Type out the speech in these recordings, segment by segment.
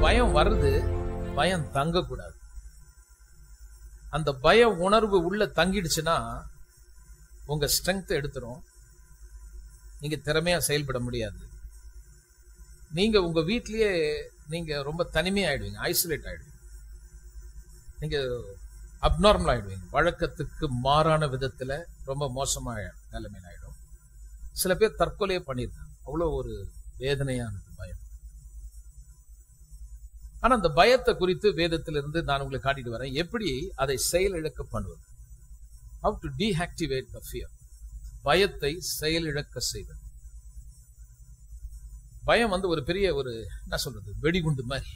பயம் வருது பயம் தங்கக்கூடாது அந்த பய உணர்வு உள்ள தங்கிடுச்சுன்னா உங்க ஸ்ட்ரென்த் எடுத்துரும் நீங்க திறமையா செயல்பட முடியாது நீங்க உங்க வீட்லயே நீங்க ரொம்ப தனிமையாயிடுவீங்க ஐசோலேட் ஆயிடுவீங்க நீங்க அப்நார்மல் ஆயிடுவீங்க வழக்கத்துக்கு மாறான விதத்துல ரொம்ப மோசமான நிலைமையில் ஆயிடும் சில பேர் தற்கொலையே பண்ணியிருக்காங்க அவ்வளோ ஒரு வேதனையானது பயம் ஆனா அந்த பயத்தை குறித்து வேதத்திலிருந்து நான் உங்களுக்கு காட்டிட்டு வரேன் எப்படி அதை செயலிழக்க பண்ணுவது how to deactivate the fear பயத்தை செயலிழக்க செய்வது பயம் வந்து ஒரு பெரிய ஒரு என்ன சொல்றது வெடிகுண்டு மாதிரி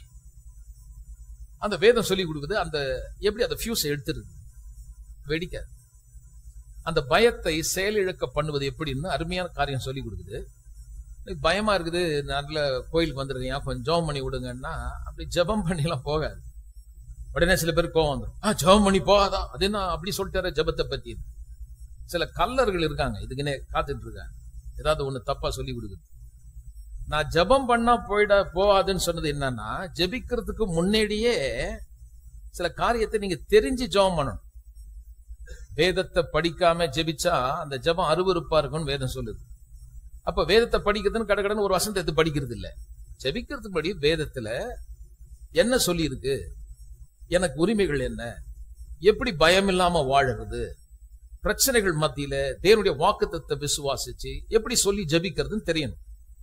அந்த வேதம் சொல்லி கொடுக்குது அந்த எப்படி அந்த ஃபியூஸ் எடுத்துருது வெடிக்காது அந்த பயத்தை செயலிழக்க பண்ணுவது எப்படின்னு அருமையான காரியம் சொல்லி கொடுக்குது எனக்கு பயமா இருக்குது நல்ல கோயிலுக்கு வந்திருக்கீங்க கொஞ்சம் ஜெபம் பண்ணி விடுங்கன்னா அப்படி ஜெபம் பண்ணிலாம் போகாது உடனே சில பேர் கோவம் வந்துடும் ஆ ஜெபம் பண்ணி போகாதா அது என்ன அப்படி சொல்லிட்டாரு ஜெபத்தை பத்தி சில கல்லர்கள் இருக்காங்க இதுக்குன்னே காத்துட்டு இருக்காங்க ஏதாவது ஒண்ணு தப்பா சொல்லி கொடுக்குது நான் ஜெபம் பண்ணா போயிட போகாதுன்னு சொன்னது என்னன்னா ஜெபிக்கிறதுக்கு முன்னாடியே சில காரியத்தை நீங்க தெரிஞ்சு ஜெபம் பண்ணணும் வேதத்தை படிக்காம ஜெபிச்சா அந்த ஜெபம் அருவருப்பா இருக்கும்னு வேதம் சொல்லுது அப்ப வேதத்தை படிக்கிறதுன்னு கடகடன்னு ஒரு வசனத்தை எடுத்து படிக்கிறது இல்ல ஜெபிக்கிறதுக்கு முன்னாடி வேதத்துல என்ன சொல்லி இருக்கு எனக்கு உரிமைகள் என்ன எப்படி பயம் இல்லாம வாழறது பிரச்சனைகள் மத்தியில தேவனுடைய வாக்குத்தத்தை விசுவாசிச்சு எப்படி சொல்லி ஜெபிக்கிறதுன்னு தெரியணும்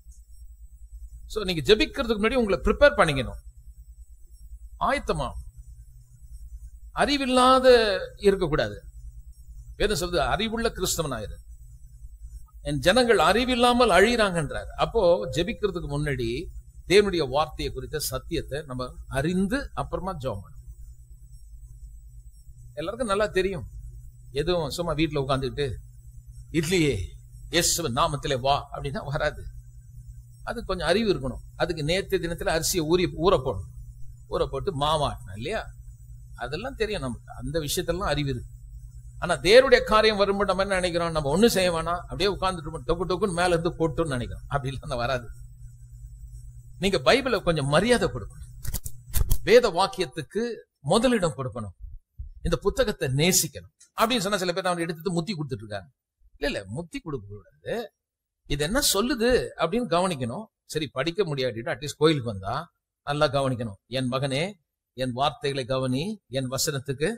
சோ நீங்க ஜெபிக்கிறதுக்கு முன்னாடி உங்களை ப்ரிப்பேர் பண்ணிக்கணும் ஆயத்தமா அறிவில்லாத இருக்கக்கூடாது வேதம் சொல்றது அறிவுள்ள கிறிஸ்தவன் ஆயிரு என் ஜனங்கள் அறிவில்லாமல் அழிறாங்கன்றார் அப்போ ஜெபிக்கிறதுக்கு முன்னாடி தேவனுடைய வார்த்தையை குறித்த சத்தியத்தை நம்ம அறிந்து அப்புறமா ஜெபம் பண்ணணும் எல்லாருக்கும் நல்லா தெரியும் எதுவும் சும்மா வீட்டுல உட்காந்துக்கிட்டு இட்லியே எஸ் நாமத்திலே வா அப்படின்னா வராது அது கொஞ்சம் அறிவு இருக்கணும் அதுக்கு நேற்று தினத்துல அரிசியை ஊறி ஊற போடணும் ஊற போட்டு மாவாட்டணும் இல்லையா அதெல்லாம் தெரியும் நமக்கு அந்த விஷயத்தெல்லாம் அறிவு இருக்கு ஆனா தேவனுடைய காரியம் வரும்போது நம்ம என்ன நினைக்கிறோம் நம்ம ஒண்ணும் செய்ய வேணாம் அப்படியே உட்கார்ந்துட்டு டொக்கு டொக்குன்னு மேல இருந்து போட்டோம்னு நினைக்கிறோம் அப்படி இல்லைன்னா வராது நீங்க பைபிளை கொஞ்சம் மரியாதை கொடுக்கணும் வேத வாக்கியத்துக்கு முதலிடம் கொடுக்கணும் இந்த புத்தகத்தை நேசிக்கணும் அப்படின்னு சொன்னா சில பேர் அவன் எடுத்துட்டு முத்தி கொடுத்துட்டு இருக்காங்க இல்ல இல்ல முத்தி கொடுக்க கூடாது இது என்ன சொல்லுது அப்படின்னு கவனிக்கணும் சரி படிக்க முடியாட்டிட்டு அட்லீஸ்ட் கோயிலுக்கு வந்தா நல்லா கவனிக்கணும் என் மகனே என் வார்த்தைகளை கவனி என் வசனத்துக்கு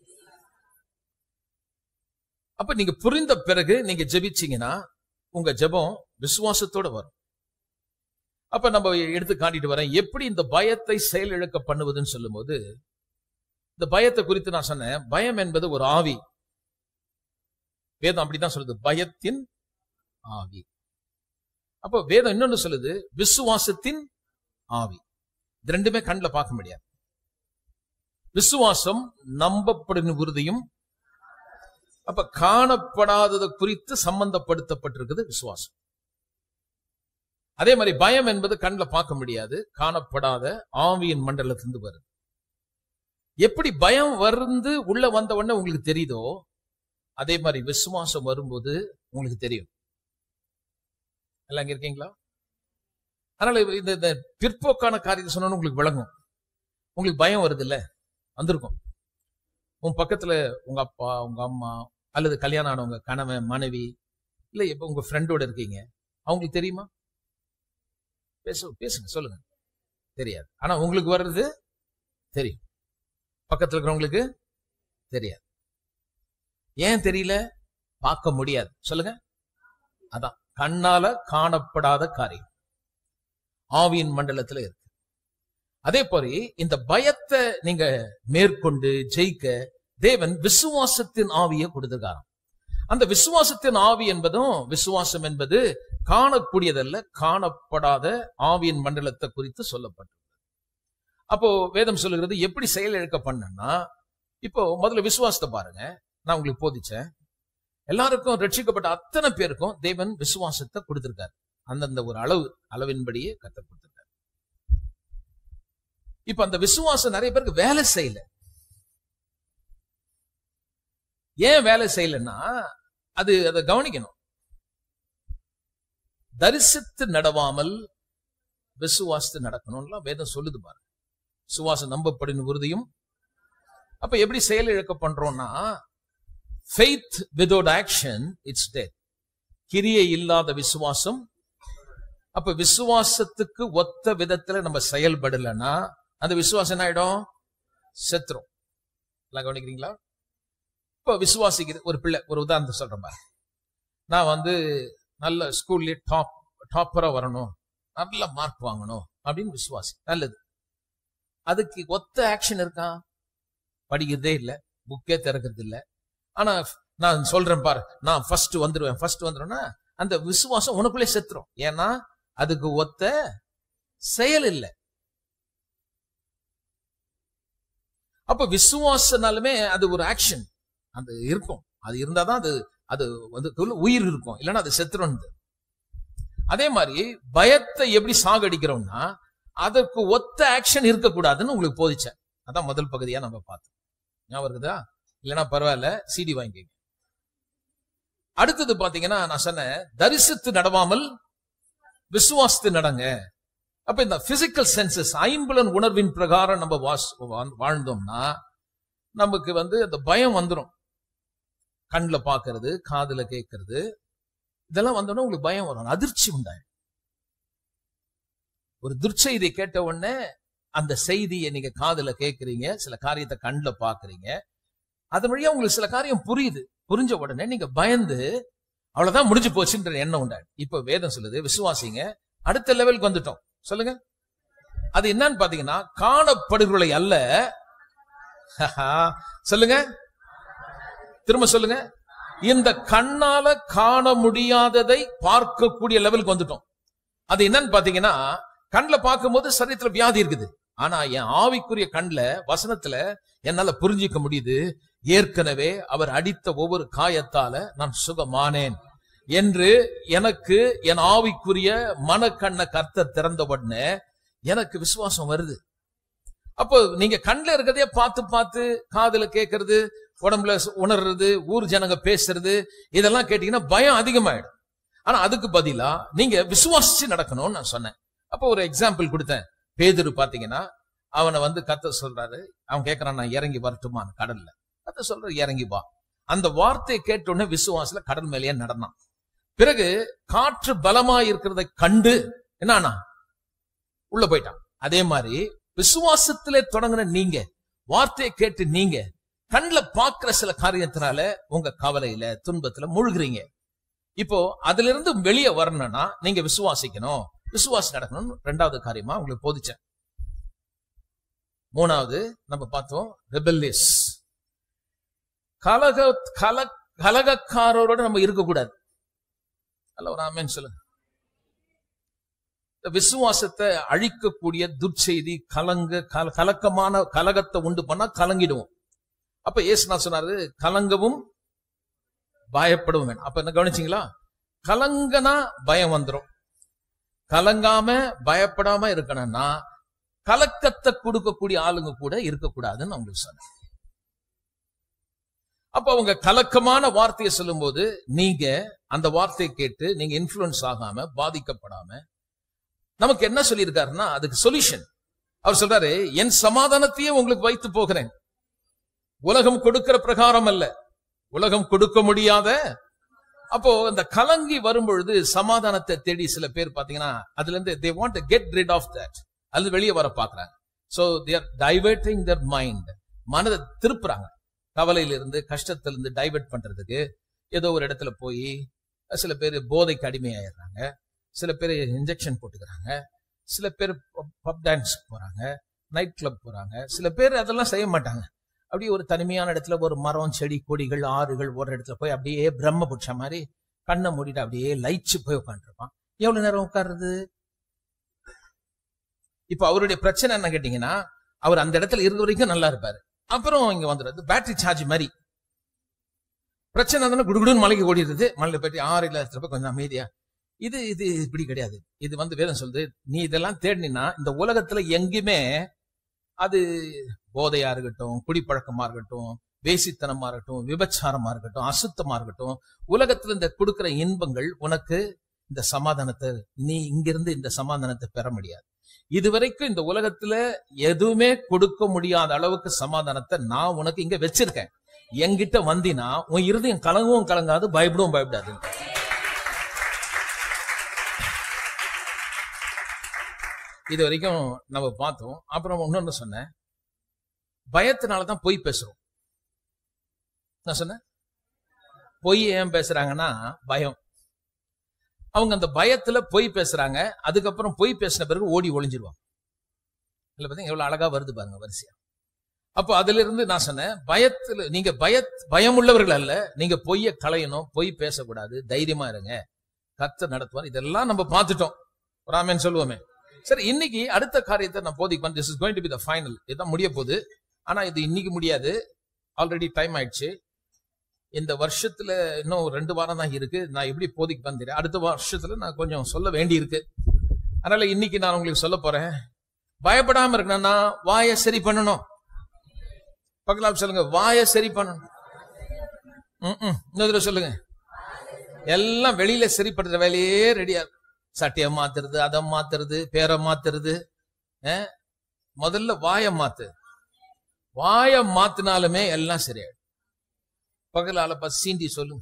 அப்ப நீங்க புரிந்த பிறகு நீங்க ஜெபிச்சீங்கன்னா உங்க ஜெபம் விசுவாசத்தோட வரும் அப்ப நம்ம எடுத்து காட்டிட்டு வரேன் எப்படி இந்த பயத்தை செயலிழக்க பண்ணுவதுன்னு சொல்லும்போது இந்த பயத்தை குறித்து நான் சொன்னேன் பயம் என்பது ஒரு ஆவி வேதம் அப்படிதான் சொல்லுது பயத்தின் ஆவி அப்போ வேதம் இன்னொன்னு சொல்லுது விசுவாசத்தின் ஆவி இது ரெண்டுமே கண்ணில் பார்க்க முடியாது விசுவாசம் நம்பப்படும் உறுதியும் அப்ப காணப்படாதது குறித்து சம்பந்தப்படுத்தப்பட்டிருக்குது விசுவாசம் அதே மாதிரி பயம் என்பது கண்ணில் பார்க்க முடியாது காணப்படாத ஆவியின் மண்டலத்திலிருந்து வருது எப்படி பயம் வந்து உள்ள வந்த உடனே உங்களுக்கு தெரியுதோ அதே மாதிரி விசுவாசம் வரும்போது உங்களுக்கு தெரியும் எல்லாம் இங்க இருக்கீங்களா அதனால இந்த இந்த பிற்போக்கான காரியத்தை சொன்னோன்னு உங்களுக்கு விளங்கும் உங்களுக்கு பயம் வருது இல்ல வந்திருக்கும் உன் பக்கத்துல உங்க அப்பா உங்க அம்மா அல்லது கல்யாணம் ஆனவங்க கணவன் மனைவி இல்ல இப்ப உங்க ஃப்ரெண்டோட இருக்கீங்க அவங்களுக்கு தெரியுமா பேச பேசுங்க சொல்லுங்க தெரியாது ஆனா உங்களுக்கு வர்றது தெரியும் பக்கத்துல இருக்கிறவங்களுக்கு தெரியாது ஏன் தெரியல பார்க்க முடியாது சொல்லுங்க அதான் கண்ணால காணப்படாத காரியம் ஆவியின் மண்டலத்துல இருக்கு அதே போல இந்த பயத்தை நீங்க மேற்கொண்டு ஜெயிக்க தேவன் விசுவாசத்தின் ஆவியை கொடுத்துருக்காராம் அந்த விசுவாசத்தின் ஆவி என்பதும் விசுவாசம் என்பது காணக்கூடியதல்ல காணப்படாத ஆவியின் மண்டலத்தை குறித்து சொல்லப்பட்டது அப்போ வேதம் சொல்லுகிறது எப்படி செயலிழக்க பண்ணனா இப்போ முதல்ல விசுவாசத்தை பாருங்க நான் உங்களுக்கு போதிச்சேன் எல்லாருக்கும் ரட்சிக்கப்பட்ட அத்தனை பேருக்கும் தேவன் விசுவாசத்தை கொடுத்திருக்காரு அந்தந்த ஒரு அளவு அளவின்படியே கத்த கொடுத்திருக்காரு இப்ப அந்த விசுவாசம் நிறைய பேருக்கு வேலை செய்யல ஏன் வேலை செய்யலன்னா அது அதை கவனிக்கணும் தரிசித்து நடவாமல் விசுவாசித்து நடக்கணும்லாம் வேதம் சொல்லுது பாருங்க விசுவாசம் நம்பப்படின் உறுதியும் அப்ப எப்படி செயல் இழக்க பண்றோம்னா faith without action it's death கிரியை இல்லாத விசுவாசம் அப்ப விசுவாசத்துக்கு ஒத்த விதத்துல நம்ம செயல்படலைன்னா அந்த விசுவாசம் என்ன ஆயிடும் செத்துரும் எல்லாம் கவனிக்கிறீங்களா இப்ப விசுவாசிக்குது ஒரு பிள்ளை ஒரு உதாரணத்தை சொல்றேன் பாரு நான் வந்து நல்ல ஸ்கூல்லயே டாப் டாப்பரா வரணும் நல்ல மார்க் வாங்கணும் அப்படின்னு விசுவாசி நல்லது அதுக்கு ஒத்த ஆக்ஷன் இருக்கா படிக்கிறதே இல்ல புக்கே திறக்கிறது இல்ல ஆனா நான் சொல்றேன் பாரு நான் ஃபர்ஸ்ட் வந்துருவேன் ஃபர்ஸ்ட் வந்துருவேன்னா அந்த விசுவாசம் உனக்குள்ளே செத்துரும் ஏன்னா அதுக்கு ஒத்த செயல் இல்லை அப்ப விசுவாசனாலுமே அது ஒரு ஆக்ஷன் அது இருக்கும் அது இருந்தாதான் அது அது வந்து உயிர் இருக்கும் இல்லைன்னா அது செத்துரும் அதே மாதிரி பயத்தை எப்படி சாகடிக்கிறோம்னா அதற்கு ஒத்த ஆக்ஷன் இருக்கக்கூடாதுன்னு உங்களுக்கு போதிச்சேன் அதான் முதல் பகுதியா நம்ம பார்த்தோம் ஞாபகம் இருக்குதா இல்லைன்னா பரவாயில்ல சிடி வாங்கிக்கங்க அடுத்தது பாத்தீங்கன்னா நான் சொன்னேன் தரிசித்து நடவாமல் விசுவாசித்து நடங்க அப்ப இந்த பிசிக்கல் சென்சஸ் ஐம்புலன் உணர்வின் பிரகாரம் நம்ம வாஸ் வாழ்ந்தோம்னா நமக்கு வந்து அந்த பயம் வந்துடும் கண்ணில் பார்க்கறது காதுல கேட்கறது இதெல்லாம் வந்தோடனே உங்களுக்கு பயம் வரும் அதிர்ச்சி உண்டாயிடும் ஒரு துர்ச்செய்தி கேட்ட உடனே அந்த செய்தியை நீங்க காதுல கேட்கறீங்க சில காரியத்தை கண்ணில் பாக்குறீங்க அது வழியா உங்களுக்கு சில காரியம் புரியுது புரிஞ்ச உடனே நீங்க பயந்து அவ்வளவுதான் முடிஞ்சு போச்சுன்ற எண்ணம் உண்டாயிடும் இப்ப வேதம் சொல்லுது விசுவாசிங்க அடுத்த லெவலுக்கு வந்துட்டோம் சொல்லுங்க அது என்னன்னு பாத்தீங்கன்னா காணப்படுகளை அல்ல சொல்லுங்க திரும்ப சொல்லுங்க இந்த கண்ணால காண முடியாததை பார்க்கக்கூடிய லெவலுக்கு வந்துட்டோம் அது என்னன்னு பாத்தீங்கன்னா கண்ணுல பார்க்கும்போது சரீரத்துல வியாதி இருக்குது ஆனா என் ஆவிக்குரிய கண்ணுல வசனத்துல என்னால புரிஞ்சிக்க முடியுது ஏற்கனவே அவர் அடித்த ஒவ்வொரு காயத்தால நான் சுகமானேன் என்று எனக்கு என் ஆவிக்குரிய மனக்கண்ண கர்த்தர் திறந்த உடனே எனக்கு விசுவாசம் வருது அப்போ நீங்க கண்ணுல இருக்கிறதே பார்த்து பார்த்து காதுல கேட்கறது உடம்புல உணர்றது ஊர் ஜனங்க பேசுறது இதெல்லாம் கேட்டீங்கன்னா பயம் அதிகமாயிடும் ஆனா அதுக்கு பதிலா நீங்க விசுவாசிச்சு நடக்கணும்னு நான் சொன்னேன் அப்போ ஒரு எக்ஸாம்பிள் கொடுத்தேன் பேதுரு பாத்தீங்கன்னா அவனை வந்து கத்த சொல்றாரு அவன் கேட்கறான் நான் இறங்கி வரட்டுமா கடல்ல கத்த சொல்ற இறங்கி வா அந்த வார்த்தையை கேட்டோடனே விசுவாசல கடல் மேலேயே நடந்தான் பிறகு காற்று பலமா இருக்கிறத கண்டு என்னன்னா உள்ள போயிட்டான் அதே மாதிரி விசுவாசத்திலே தொடங்கின நீங்க வார்த்தையை கேட்டு நீங்க கண்ணுல பாக்குற சில காரியத்தினால உங்க கவலையில துன்பத்துல முழுகிறீங்க இப்போ அதுல இருந்து வெளியே வரணும்னா நீங்க விசுவாசிக்கணும் விசுவாசம் நடக்கணும் ரெண்டாவது காரியமா உங்களுக்கு போதிச்சேன் மூணாவது நம்ம பார்த்தோம் ரெபல்லியஸ் கலக கல கலகக்காரரோட நம்ம இருக்கக்கூடாது அல்ல ஒரு ஆமேன்னு சொல்லுங்க விசுவாசத்தை அழிக்கக்கூடிய துர்ச்செய்தி கலங்க கல கலக்கமான கலகத்தை உண்டு பண்ணா கலங்கிடுவோம் அப்ப ஏசுனா சொன்னாரு கலங்கவும் பயப்படவும் வேணும் அப்ப என்ன கவனிச்சிங்களா கலங்கனா பயம் வந்துடும் கலங்காம பயப்படாம இருக்கணும்னா கலக்கத்தை கொடுக்கக்கூடிய ஆளுங்க கூட இருக்கக்கூடாதுன்னு அவங்களுக்கு சொன்னேன் அப்ப அவங்க கலக்கமான வார்த்தையை சொல்லும் போது நீங்க அந்த வார்த்தையை கேட்டு நீங்க இன்ஃபுளுன்ஸ் ஆகாம பாதிக்கப்படாம நமக்கு என்ன சொல்லியிருக்காருன்னா அதுக்கு சொல்யூஷன் அவர் சொல்றாரு என் சமாதானத்தையே உங்களுக்கு வைத்து போகிறேன் உலகம் கொடுக்கிற பிரகாரம் அல்ல உலகம் கொடுக்க முடியாத அப்போ இந்த கலங்கி வரும்பொழுது சமாதானத்தை தேடி சில பேர் பாத்தீங்கன்னா அதுல இருந்து they want get rid of that அது வெளியே வர பாக்குறாங்க சோ தேர் டைவர்டிங் தர் மைண்ட் மனதை திருப்புறாங்க கவலையில இருந்து கஷ்டத்துல இருந்து டைவர்ட் பண்றதுக்கு ஏதோ ஒரு இடத்துல போய் சில பேர் போதைக்கு அடிமையாயிடுறாங்க சில பேர் இன்ஜெக்ஷன் போட்டுக்கிறாங்க சில பேர் பப் டான்ஸ் போறாங்க நைட் கிளப் போறாங்க சில பேர் அதெல்லாம் செய்ய மாட்டாங்க அப்படியே ஒரு தனிமையான இடத்துல ஒரு மரம் செடி கொடிகள் ஆறுகள் ஒரு இடத்துல போய் அப்படியே பிரம்ம புட்ச மாதிரி கண்ணை மூடிட்டு அப்படியே லைச்சு போய் உட்காந்துருப்பான் எவ்வளவு நேரம் உட்காருறது இப்ப அவருடைய பிரச்சனை என்ன கேட்டீங்கன்னா அவர் அந்த இடத்துல இருந்த வரைக்கும் நல்லா இருப்பாரு அப்புறம் இங்க வந்துடுறது பேட்டரி சார்ஜ் மாதிரி பிரச்சனை தானே குடுகுடுன்னு மலைக்கு ஓடிடுறது மலையில போயிட்டு ஆறு இல்லாத கொஞ்சம் அமைதியா இது இது இப்படி கிடையாது இது வந்து வேதம் சொல்லுது நீ இதெல்லாம் தேடினா இந்த உலகத்துல எங்கேயுமே அது போதையா இருக்கட்டும் குடிப்பழக்கமா இருக்கட்டும் வேசித்தனமா இருக்கட்டும் விபச்சாரமா இருக்கட்டும் அசுத்தமா இருக்கட்டும் உலகத்துல இந்த கொடுக்கிற இன்பங்கள் உனக்கு இந்த சமாதானத்தை நீ இங்கிருந்து இந்த சமாதானத்தை பெற முடியாது இதுவரைக்கும் இந்த உலகத்துல எதுவுமே கொடுக்க முடியாத அளவுக்கு சமாதானத்தை நான் உனக்கு இங்க வச்சிருக்கேன் என்கிட்ட வந்தினா உன் இருதயம் கலங்கவும் கலங்காது பயப்படவும் பயப்படாது இது வரைக்கும் நம்ம பார்த்தோம் அப்புறம் இன்னொன்னு சொன்னேன் பயத்தினாலதான் பொய் பேசுறோம் நான் சொன்னேன் பொய் ஏன் பேசுறாங்கன்னா பயம் அவங்க அந்த பயத்துல பொய் பேசுறாங்க அதுக்கப்புறம் பொய் பேசின பிறகு ஓடி ஒளிஞ்சிருவாங்க இல்ல பாத்தீங்க எவ்வளவு அழகா வருது பாருங்க வரிசையா அப்போ அதுல இருந்து நான் சொன்னேன் பயத்துல நீங்க பய பயம் உள்ளவர்கள் அல்ல நீங்க பொய்ய களையணும் பொய் பேசக்கூடாது தைரியமா இருங்க கத்த நடத்துவார் இதெல்லாம் நம்ம பார்த்துட்டோம் ராமன் சொல்லுவோமே சரி இன்னைக்கு அடுத்த காரியத்தை நான் போதிப்பேன் this is going to be the final இதுதான் முடிய போகுது ஆனா இது இன்னைக்கு முடியாது ஆல்ரெடி டைம் ஆயிடுச்சு இந்த வருஷத்துல இன்னும் ஒரு ரெண்டு வாரம் தான் இருக்கு நான் எப்படி போதிக்கு தெரியும் அடுத்த வருஷத்துல நான் கொஞ்சம் சொல்ல வேண்டி இருக்கு அதனால இன்னைக்கு நான் உங்களுக்கு சொல்ல போறேன் பயப்படாம இருக்கணும்னா வாயை சரி பண்ணணும் பக்கத்தில் சொல்லுங்க வாயை சரி பண்ணணும் ம், ம். இன்னொரு தடவை சொல்லுங்க எல்லாம் வெளியில சரிப்படுத்துற வேலையே ரெடியா சட்டையை மாத்துறது அதை மாத்துறது பேரை மாத்துறது அஹ், முதல்ல வாயை மாத்து வாயை மாத்தினாலுமே எல்லாம் சரியாயிடும் பக்கத்துல ஆளை பார்த்து சீண்டி சொல்லுங்க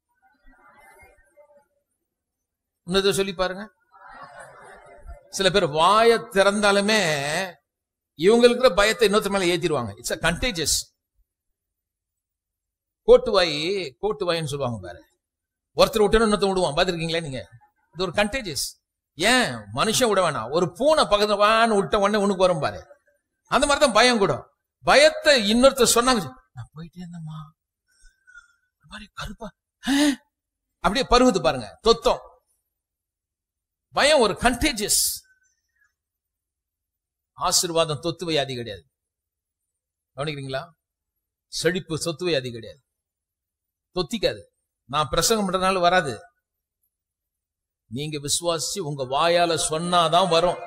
இன்னொரு சொல்லி பாருங்க சில பேர் வாயை திறந்தாலுமே இவங்களுக்கு இருக்கிற பயத்தை இன்னொருத்தர் மேல ஏத்திடுவாங்க இட்ஸ் அ கண்டேஜஸ் கோட்டு வாய் கோட்டு வாயின்னு சொல்லுவாங்க பாரு ஒருத்தர் விட்டு இன்னொருத்தர் விடுவான் பார்த்துருக்கீங்களா நீங்க இது ஒரு கண்டேஜஸ் ஏன் மனுஷன் விட வேணாம் ஒரு பூனை பக்கத்துல வான்னு விட்ட உடனே உனக்கு வரும் பாரு அந்த மாதிரி தான் பயம் கூட பயத்தை இன்னொருத்தர் சொன்னாங்க நான் போயிட்டே இருந்தேம்மா இந்த மாதிரி கருப்பா ஆ? அப்படியே பருகுது பாருங்க தொத்தம் பயம் ஒரு கண்டேஜஸ் ஆசீர்வாதம் தொத்து வியாதி கிடையாது கவனிக்கிறீங்களா செழிப்பு சொத்து வியாதி கிடையாது தொத்திக்காது நான் பிரசங்கம் பண்றதுனால வராது நீங்க விசுவாசிச்சு உங்க வாயால சொன்னாதான் வரும்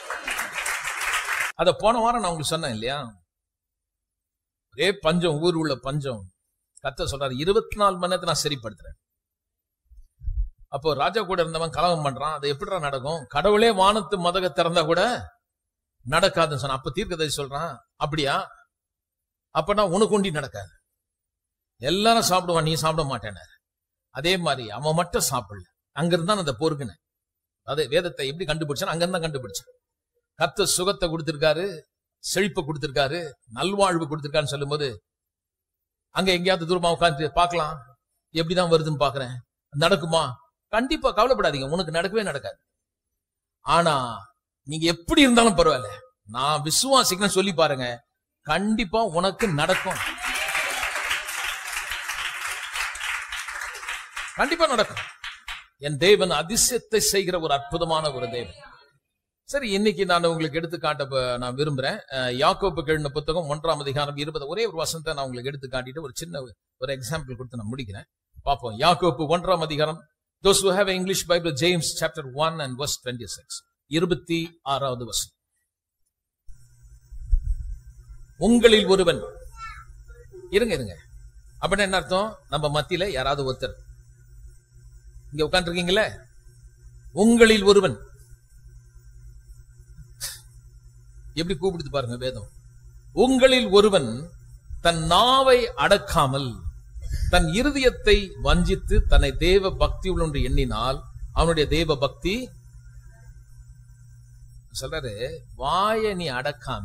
அத போன வாரம் நான் உங்களுக்கு சொன்னேன் இல்லையா ஒரே பஞ்சம் ஊர் உள்ள பஞ்சம் கத்த சொல்றாரு இருபத்தி நாலு மணி நேரத்தை நான் சரிப்படுத்துறேன் அப்போ ராஜா கூட இருந்தவன் கலகம் பண்றான் அது எப்படிடா நடக்கும் கடவுளே வானத்து மதக திறந்தா கூட நடக்காதுன்னு சொன்னான் அப்ப தீர்க்கதரிசி சொல்றான் அப்படியா அப்பனா உனக்கு ஒண்டி நடக்காது எல்லாரும் சாப்பிடுவான் நீ சாப்பிட மாட்டேன அதே மாதிரி அவன் மட்டும் சாப்பிடல அங்கிருந்தான் அந்த பொறுக்குனேன் அது வேதத்தை எப்படி கண்டுபிடிச்சான் அங்கிருந்தான் கண்டுபிடிச்சான் கத்த சுகத்தை கொடுத்திருக்காரு செழிப்பை கொடுத்திருக்காரு நல்வாழ்வு கொடுத்திருக்காருன்னு சொல்லும்போது அங்க எங்கேயாவது தூரமா உட்காந்து பார்க்கலாம் எப்படிதான் வருதுன்னு பாக்குறேன் நடக்குமா கண்டிப்பா கவலைப்படாதீங்க உனக்கு நடக்கவே நடக்காது ஆனா நீங்க எப்படி இருந்தாலும் பரவாயில்ல நான் விசுவாசிக்கிறேன்னு சொல்லி பாருங்க கண்டிப்பா உனக்கு நடக்கும் கண்டிப்பா நடக்கும் என் தேவன் அதிசயத்தை செய்கிற ஒரு அற்புதமான ஒரு தேவன் சரி இன்னைக்கு நான் உங்களுக்கு எடுத்து காட்ட ப- நான் விரும்புறேன் அஹ், யாக்கோபு எழுதின புத்தகம் ஒன்றாம் அதிகாரம் இருபது ஒரே ஒரு வசனத்தை நான் உங்களுக்கு எடுத்து காட்டிட்டு ஒரு சின்ன ஒரு எக்ஸாம்பிள் கொடுத்து நான் முடிக்கிறேன் பார்ப்போம் யாக்கோபு ஒன்றாம் அதிகாரம் those who have an English Bible James chapter 1 and verse 26 இருபத்தி ஆறாவது வசனம் உங்களில் ஒருவன் இருங்க இருங்க அப்படின்னா என்ன அர்த்தம் நம்ம மத்தியில யாராவது ஒருத்தர் இங்க உட்கார்ந்துருக்கீங்களே உங்களில் ஒருவன் எப்படி கூப்பிடுது பாருங்க வேதம் உங்களில் ஒருவன் தன் நாவை அடக்காமல் தன் இருதயத்தை வஞ்சித்து தன்னை தேவ பக்தி உள்ள என்று எண்ணினால் அவனுடைய தேவ பக்தி சொல்றாரு வாயை நீ அடக்காம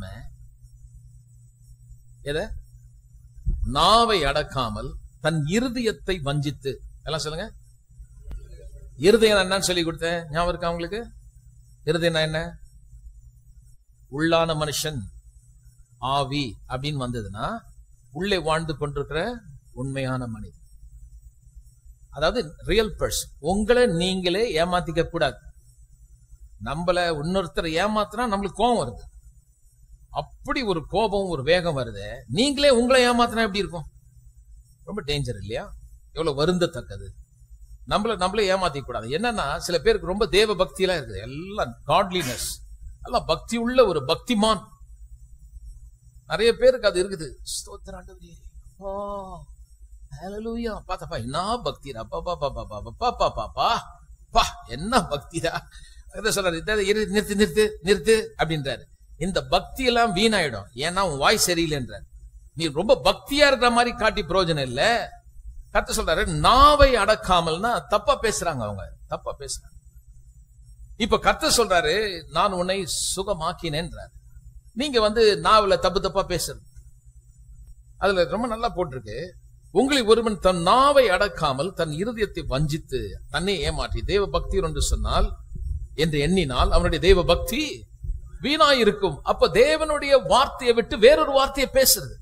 எத நாவை அடக்காமல் தன் இருதயத்தை வஞ்சித்து எல்லாம் சொல்லுங்க இருதயம் என்னன்னு சொல்லி கொடுத்தேன் ஞாபகம் இருக்கா உங்களுக்கு இருதயம் என்ன உள்ளான மனுஷன் ஆவி அப்படின்னு வந்ததுன்னா உள்ளே வாழ்ந்து கொண்டிருக்கிற உண்மையான மனிதன் அதாவது ரியல் பர்சன் உங்களை நீங்களே ஏமாத்திக்க கூடாது நம்மள இன்னொருத்தர் ஏமாத்தினா நம்மளுக்கு கோபம் வருது அப்படி ஒரு கோபம் ஒரு வேகம் வருது நீங்களே உங்களை ஏமாத்தினா எப்படி இருக்கும் ரொம்ப டேஞ்சர் இல்லையா எவ்வளவு வருந்தத்தக்கது நம்மள நம்மளே ஏமாத்திக்க கூடாது என்னன்னா சில பேருக்கு ரொம்ப தேவ பக்தி எல்லாம் இருக்குது எல்லாம் காட்லினஸ் எல்லாம் பக்தி உள்ள ஒரு பக்திமான் நிறைய பேருக்கு அது இருக்குது ஸ்தோத்திரம் ஆண்டவரே. அப்பா ஹalleluya பாத்தப்பா என்ன பக்தி அப்பா பாப்பா பாப்பா பாப்பா பாப்பா பா என்ன பக்தியா அதை சொல்றாரு இதை இரு, நிறுத்து நிறுத்து நிறுத்து அப்படின்றாரு இந்த பக்தி எல்லாம் வீணாயிடும் ஏன்னா உன் வாய் சரியில்லைன்றார் நீ ரொம்ப பக்தியா இருக்கிற மாதிரி காட்டி பிரயோஜனம் இல்ல கத்த சொல்றாரு நாவை அடக்காமல்னா தப்பா பேசுறாங்க அவங்க தப்பா பேசுறாங்க இப்ப கத்த சொல்றாரு நான் உன்னை சுகமாக்கினேன்றார் நீங்க வந்து நாவல தப்பு தப்பா பேசுறது அதுல ரொம்ப நல்லா போட்டிருக்கு உங்களை ஒருவன் தன் நாவை அடக்காமல் தன் இருதயத்தை வஞ்சித்து தன்னை ஏமாற்றி தேவ பக்தி என்று சொன்னால் என்று எண்ணினால் அவனுடைய தேவ பக்தி வீணாயிருக்கும் அப்ப தேவனுடைய வார்த்தையை விட்டு வேறொரு வார்த்தையை பேசுறது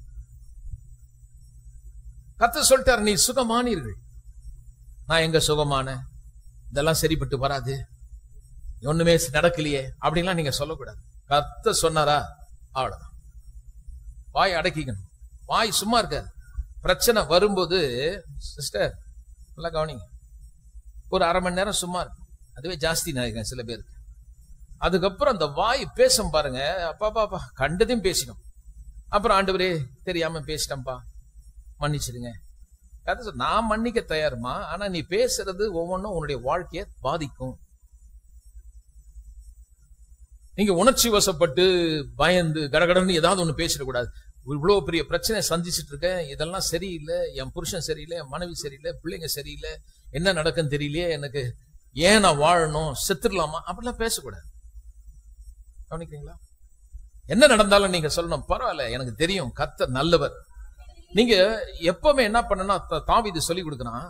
கத்த சொல்லிட்டார் நீ சுகமானீர்கள் நான் எங்க சுகமான இதெல்லாம் சரிப்பட்டு வராது ஒண்ணுமே நடக்கலையே அப்படின்லாம் நீங்க சொல்லக்கூடாது கத்த சொன்னாரா அவ்வளவுதான் வாய் அடக்கிக்கணும் வாய் சும்மா இருக்காது பிரச்சனை வரும்போது சிஸ்டர் நல்லா கவனிங்க ஒரு அரை மணி நேரம் சும்மா இருக்கும் அதுவே ஜாஸ்தி நினைக்கிறேன் சில பேருக்கு அதுக்கப்புறம் அந்த வாய் பேசும் பாருங்க அப்பா பாப்பா கண்டதையும் பேசிடும் அப்புறம் ஆண்டவரே தெரியாம பேசிட்டேன்ப்பா மன்னிச்சிடுங்க கதை சொல், நான் மன்னிக்க தயாருமா ஆனா நீ பேசுறது ஒவ்வொன்றும் உன்னுடைய வாழ்க்கையை பாதிக்கும் நீங்க உணர்ச்சி வசப்பட்டு பயந்து கடகடன்னு ஏதாவது ஒண்ணு பேசிடக்கூடாது இவ்வளவு பெரிய பிரச்சனை சந்திச்சிட்டு இருக்கேன் இதெல்லாம் சரியில்லை என் புருஷன் சரியில்லை என் மனைவி சரியில்லை பிள்ளைங்க சரியில்லை என்ன நடக்குன்னு தெரியலையே எனக்கு ஏன் நான் வாழணும் செத்துடலாமா அப்படிலாம் பேசக்கூடாது கவனிக்கிறீங்களா என்ன நடந்தாலும் நீங்க சொல்லணும் பரவாயில்ல எனக்கு தெரியும் கர்த்தர் நல்லவர் நீங்க எப்பவுமே என்ன பண்ணனா தாவிது சொல்லி கொடுக்கறான்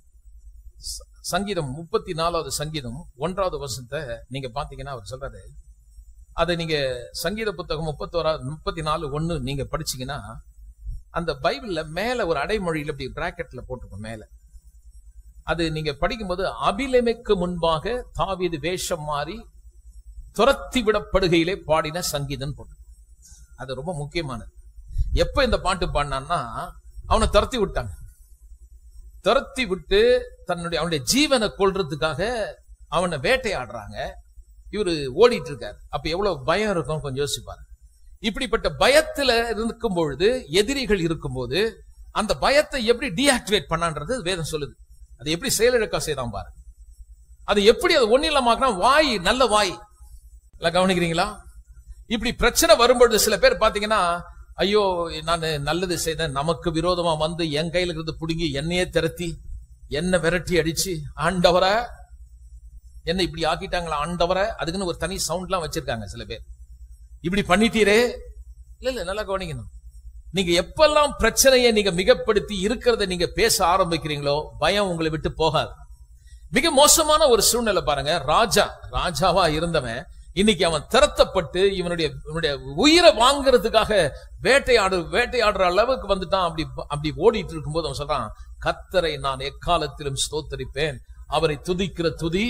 ச- சங்கீதம் முப்பத்தி நாலாவது சங்கீதம் ஒன்றாவது வசனத்தை நீங்க பாத்தீங்கன்னா அவர் சொல்றாரு அதை நீங்க சங்கீத புத்தகம் முப்பத்தோராவது முப்பத்தி நாலு ஒண்ணு நீங்க படிச்சீங்கன்னா அந்த பைபிள்ல மேல ஒரு அடைமொழியில இப்படி பிராக்கெட்ல போட்டிருக்கும் மேல அது நீங்க படிக்கும்போது அபிலமைக்கு முன்பாக தாவீது வேஷம் மாறி துரத்தி விடப்படுகையிலே பாடின சங்கீதம் போட்டு அது ரொம்ப முக்கியமானது எப்ப இந்த பாட்டு பாடினான்னா அவனை துரத்தி விட்டாங்க துரத்தி விட்டு தன்னுடைய அவனுடைய ஜீவனை கொல்றதுக்காக அவனை வேட்டையாடுறாங்க இவரு ஓடிட்டு இருக்காரு அப்ப எவ்வளவு பயம் இருக்கும் கொஞ்சம் யோசிச்சு பாருங்க இப்படிப்பட்ட பயத்துல இருக்கும் பொழுது எதிரிகள் இருக்கும்போது அந்த பயத்தை எப்படி டீஆக்டிவேட் பண்ணான்றது வேதம் சொல்லுது அது எப்படி செயலிழக்க செய்தான் பாரு அது எப்படி அது ஒண்ணு இல்லாம வாய் நல்ல வாய் எல்லாம் கவனிக்கிறீங்களா இப்படி பிரச்சனை வரும்பொழுது சில பேர் பாத்தீங்கன்னா ஐயோ நான் நல்லது செய்தேன் நமக்கு விரோதமா வந்து என் கையில இருந்து புடுங்கி என்னையே திரத்தி என்ன விரட்டி அடிச்சு ஆண்டவரை என்ன இப்படி ஆக்கிட்டாங்களா ஆண்டவரை அதுக்குன்னு ஒரு தனி சவுண்ட்லாம் வச்சிருக்காங்க சில பேர் இப்படி பண்ணிட்டீரே இல்ல இல்ல நல்லா கவனிக்கணும் நீங்க எப்பெல்லாம் பிரச்சனையை நீங்க மிகப்படுத்தி இருக்கிறத நீங்க பேச ஆரம்பிக்கிறீங்களோ பயம் உங்களை விட்டு போகாது மிக மோசமான ஒரு சூழ்நிலை பாருங்க ராஜா ராஜாவா இருந்தவன் இன்னைக்கு அவன் திரத்தப்பட்டு இவனுடைய இவனுடைய உயிரை வாங்குறதுக்காக வேட்டையாடு வேட்டையாடுற அளவுக்கு வந்துட்டான் அப்படி அப்படி ஓடிட்டு இருக்கும்போது அவன் சொல்றான் கத்தரை நான் எக்காலத்திலும் ஸ்தோத்தரிப்பேன் அவரை துதிக்கிற துதி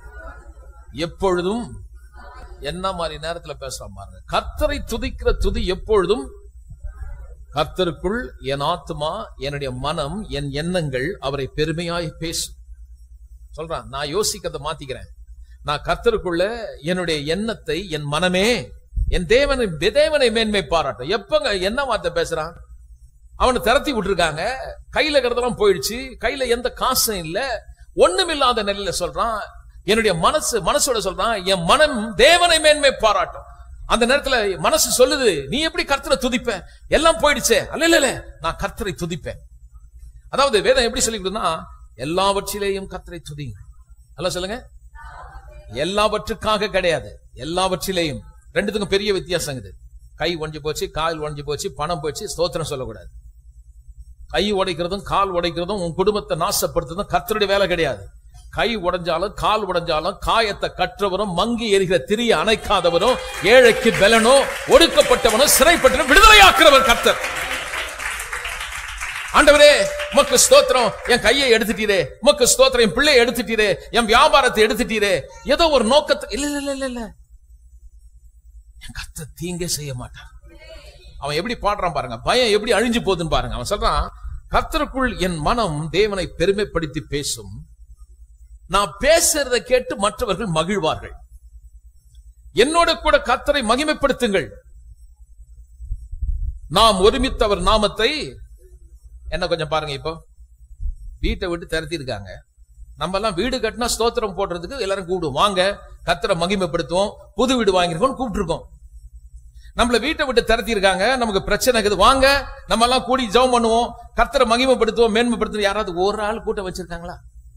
எப்பொழுதும் என்ன மாதிரி நேரத்துல பேசுறான் பாருங்க கர்த்தரை துதிக்கிற துதி எப்பொழுதும் கர்த்தருக்குள் என் ஆத்மா என்னுடைய மனம் என் எண்ணங்கள் அவரை பெருமையாய் பேசும் சொல்றான் நான் யோசிக்கிறத மாத்திக்கிறேன் நான் கர்த்தருக்குள்ள என்னுடைய எண்ணத்தை என் மனமே என் தேவனை தேவனை மேன்மை பாராட்டும் எப்பங்க என்ன வார்த்தை பேசுறான் அவனை திரத்தி விட்டுருக்காங்க கையில இருக்கிறதெல்லாம் போயிடுச்சு கையில எந்த காசும் இல்ல ஒண்ணுமில்லாத நிலையில சொல்றான் என்னுடைய மனசு மனசோட சொல்றான் என் மனம் தேவனை மேன்மை பாராட்டும் அந்த நேரத்துல மனசு சொல்லுது நீ எப்படி கர்த்தரை துதிப்ப எல்லாம் போயிடுச்சே அல்ல இல்ல இல்ல நான் கர்த்தரை துதிப்பேன் அதாவது வேதம் எப்படி சொல்லி கொடுனா எல்லாவற்றிலேயும் கர்த்தரை துதிங்க அல்ல சொல்லுங்க எல்லாவற்றுக்காக கிடையாது எல்லாவற்றிலேயும் ரெண்டுத்துக்கும் பெரிய வித்தியாசம் இது கை ஒடிஞ்சு போச்சு கால் ஒடிஞ்சு போச்சு பணம் போச்சு ஸ்தோத்திரம் சொல்லக்கூடாது கை உடைக்கிறதும் கால் உடைக்கிறதும் உன் குடும்பத்தை நாசப்படுத்துறதும் கர்த்தருடைய வேலை கிடையாது கை உடைஞ்சாலும் கால் உடைஞ்சாலும் காயத்தை கற்றவரும் மங்கி எரிகிற திரிய அணைக்காதவரும் ஏழைக்கு பலனோ ஒடுக்கப்பட்டவனும் சிறைப்பட்டனும் விடுதலையாக்குறவர் கர்த்தர் ஆண்டவரே உமக்கு ஸ்தோத்திரம் என் கையை எடுத்துட்டீரே உமக்கு ஸ்தோத்திரம் என் பிள்ளையை எடுத்துட்டீரே என் வியாபாரத்தை எடுத்துட்டீரே ஏதோ ஒரு நோக்கத்தை இல்ல இல்ல இல்ல இல்ல என் கத்த தீங்கே செய்ய மாட்டான் அவன் எப்படி பாடுறான் பாருங்க பயம் எப்படி அழிஞ்சு போகுதுன்னு பாருங்க அவன் சொல்றான் கர்த்தருக்குள் என் மனம் தேவனை பெருமைப்படுத்தி பேசும் நான் பேசுறதை கேட்டு மற்றவர்கள் மகிழ்வார்கள் என்னோட கூட கர்த்தரை மகிமைப்படுத்துங்கள் நாம் ஒருமித்தவர் நாமத்தை என்ன கொஞ்சம் பாருங்க இப்போ வீட்டை விட்டு திரத்தி இருக்காங்க நம்ம எல்லாம் வீடு கட்டினா ஸ்தோத்திரம் போடுறதுக்கு எல்லாரும் கூப்பிடுவோம் வாங்க கத்தரை மகிமைப்படுத்துவோம் புது வீடு வாங்கியிருக்கோம் கூப்பிட்டுருக்கோம் நம்மள வீட்டை விட்டு திரத்தி இருக்காங்க நமக்கு பிரச்சனை இருக்குது வாங்க நம்ம எல்லாம் கூடி ஜெபம் பண்ணுவோம் கர்த்தரை மகிமைப்படுத்துவோம் மேன்மைப்படுத்துவோம் யாராவது ஒரு ஆள் கூட்டம் வச்சிருக்காங்களா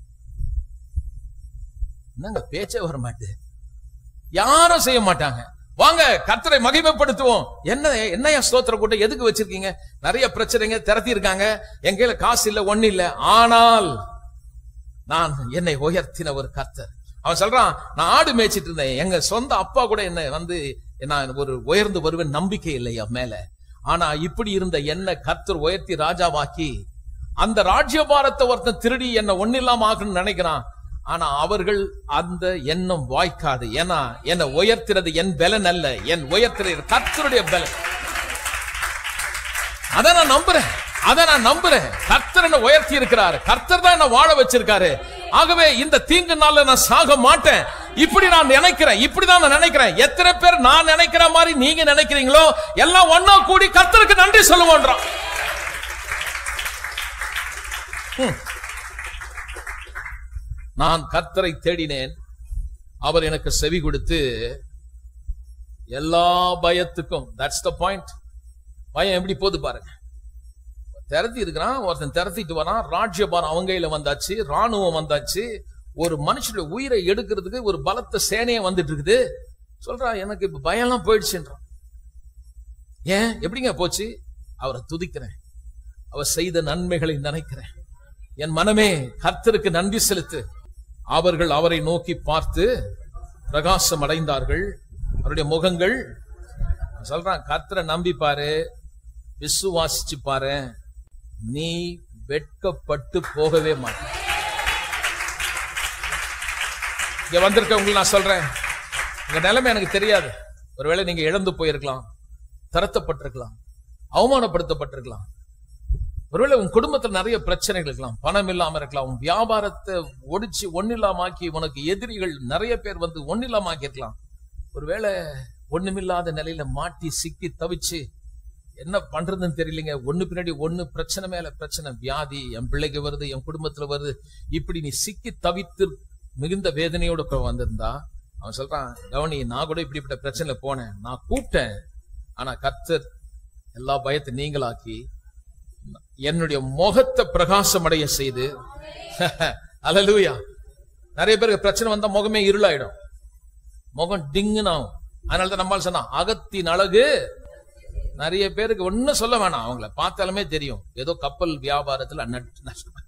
என்னங்க பேச்சே வர மாட்டேது யாரும் செய்ய மாட்டாங்க வாங்க கர்த்தரை மகிமைப்படுத்துவோம் என்ன என்னையா ஸ்தோத்திர கூட்டம் எதுக்கு வச்சிருக்கீங்க நிறைய பிரச்சனைங்க திரத்தி இருக்காங்க என் கையில காசு இல்ல ஒண்ணு இல்ல ஆனால் நான் என்னை உயர்த்தின ஒரு கர்த்தர் அவன் சொல்றான் நான் ஆடு மேய்ச்சிட்டு இருந்தேன் எங்க சொந்த அப்பா கூட என்ன வந்து நான் ஒரு உயர்ந்து வருவேன் நம்பிக்கை இல்லையா மேல ஆனா இப்படி இருந்த என்ன கர்த்தர் உயர்த்தி ராஜாவாக்கி அந்த ராஜ்யபாரத்தை ஒருத்தன் திருடி என்ன ஒன்னில்லாம ஆக்கணும்னு நினைக்கிறான் ஆனா அவர்கள் அந்த எண்ணம் வாய்க்காது ஏன்னா என்னை உயர்த்துறது என் பலன் அல்ல என் உயர்த்துறது கர்த்தருடைய பலன் அதை நான் நம்புறேன் அதை நான் நம்புறேன் கர்த்தர் என்ன உயர்த்தி இருக்கிறாரு கர்த்தர் தான் என்ன வாழ வச்சிருக்காரு ஆகவே இந்த தீங்கு நாள்ல நான் சாக மாட்டேன் இப்படி நான் நினைக்கிறேன் இப்படிதான் நான் நினைக்கிறேன் எத்தனை பேர் நான் நினைக்கிற மாதிரி நீங்க நினைக்கிறீங்களோ எல்லாம் ஒன்னா கூடி கர்த்தருக்கு நன்றி சொல்லுவோன்றான் ஹம். நான் கர்த்தரை தேடினேன் அவர் எனக்கு செவி கொடுத்து எல்லா பயத்துக்கும் தட்ஸ் த பாயிண்ட் பயம் எப்படி போகுது பாருங்க திரத்தி இருக்கிறான் ஒருத்தன் திரத்திட்டு வரான் ராஜ்யபாரம் அவங்க கையில வந்தாச்சு ராணுவம் வந்தாச்சு ஒரு மனுஷனுடைய உயிரை எடுக்கிறதுக்கு ஒரு பலத்த சேனையே வந்துட்டு இருக்குது சொல்றான் எனக்கு இப்ப பயம்லாம் போயிடுச்சுன்றான் ஏன் எப்படிங்க போச்சு அவரை துதிக்கிறேன் அவர் செய்த நன்மைகளை நினைக்கிறேன் என் மனமே கர்த்தருக்கு நன்றி செலுத்து அவர்கள் அவரை நோக்கி பார்த்து பிரகாசம் அடைந்தார்கள் அவருடைய முகங்கள் சொல்றான் கர்த்தரை நம்பி பாரு விசுவாசிச்சு பாரு நீ வெட்கப்பட்டு போகவே மாட்ட இங்க வந்திருக்கவங்களுக்கு நான் சொல்றேன் உங்க நிலைமை எனக்கு தெரியாது ஒருவேளை நீங்க இழந்து போயிருக்கலாம் தரத்தப்பட்டிருக்கலாம் அவமானப்படுத்தப்பட்டிருக்கலாம் ஒருவேளை உன் குடும்பத்தில் நிறைய பிரச்சனைகள் இருக்கலாம் பணம் இல்லாம இருக்கலாம் உன் வியாபாரத்தை ஒடிச்சு ஒன்னில்லாமாக்கி உனக்கு எதிரிகள் நிறைய பேர் வந்து ஒன்னில்லாமாக்கி இருக்கலாம் ஒருவேளை ஒண்ணுமில்லாத நிலையில மாட்டி சிக்கி தவிச்சு என்ன பண்றதுன்னு தெரியலங்க ஒண்ணு பின்னாடி ஒண்ணு பிரச்சனை மேல பிரச்சனை வியாதி என் பிள்ளைக்கு வருது என் குடும்பத்துல வருது இப்படி நீ சிக்கி தவித்து மிகுந்த வேதனையோட இப்ப வந்திருந்தா அவன் சொல்றான் கவனி நான் கூட இப்படிப்பட்ட பிரச்சனையில போனேன் நான் கூப்பிட்டேன் ஆனா கர்த்தர் எல்லா பயத்தை நீங்களாக்கி என்னுடைய முகத்தை பிரகாசம் அடைய செய்து அலலூயா நிறைய பேருக்கு பிரச்சனை வந்தா முகமே இருளாயிடும் முகம் டிங்குன்னு ஆகும் அதனால தான் நம்மால் சொன்னா அகத்தின் அழகு நிறைய பேருக்கு ஒன்னும் சொல்ல வேணாம் அவங்கள பார்த்தாலுமே தெரியும் ஏதோ கப்பல் வியாபாரத்துல நஷ்டம்